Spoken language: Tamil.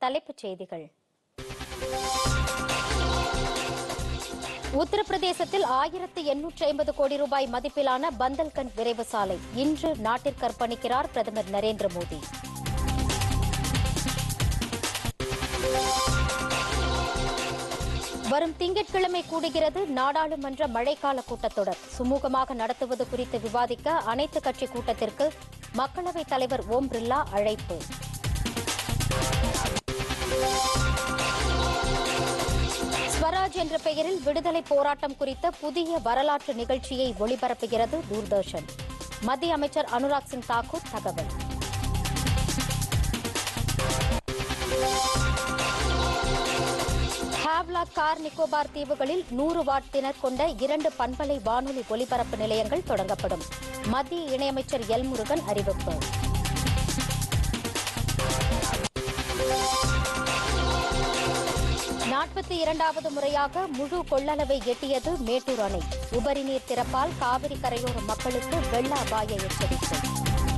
தலைப்புச் செய்திகள் உத்தரப்பிரதேசத்தில் ஆயிரத்து எண்ணூற்று ஐம்பது கோடி ரூபாய் மதிப்பிலான பந்தல்கண்ட் விரைவு சாலை இன்று நாட்டிற்கு அர்ப்பணிக்கிறார் பிரதமர் நரேந்திர மோடி வரும் திங்கட்கிழமை கூடுகிறது நாடாளுமன்ற மழைக்கால கூட்டத்தொடர் சுமூகமாக நடத்துவது குறித்து விவாதிக்க அனைத்து கட்சி கூட்டத்திற்கு மக்களவைத் தலைவர் ஓம் பிர்லா அழைப்பு ஸ்வராஜ் என்ற பெயரில் விடுதலை போராட்டம் குறித்த புதிய வரலாற்று நிகழ்ச்சியை ஒளிபரப்புகிறது தூர்தர்ஷன் மத்திய அமைச்சர் அனுராக் சிங் தாக்கூர் தகவல் ஹாவ்லாக் கார் நிக்கோபார் தீவுகளில் நூறு வாட் தினர் கொண்ட இரண்டு பண்பலை வானொலி ஒலிபரப்பு நிலையங்கள் தொடங்கப்படும் மத்திய இணையமைச்சர் எல் முருகன் அறிவிப்பு நாற்பத்தி இரண்டாவது முறையாக முழு கொள்ளளவை எட்டியது மேட்டூர் அணை உபரி நீர் திறப்பால் காவிரி கரையோர மக்களுக்கு வெள்ள அபாய எச்சரிக்கை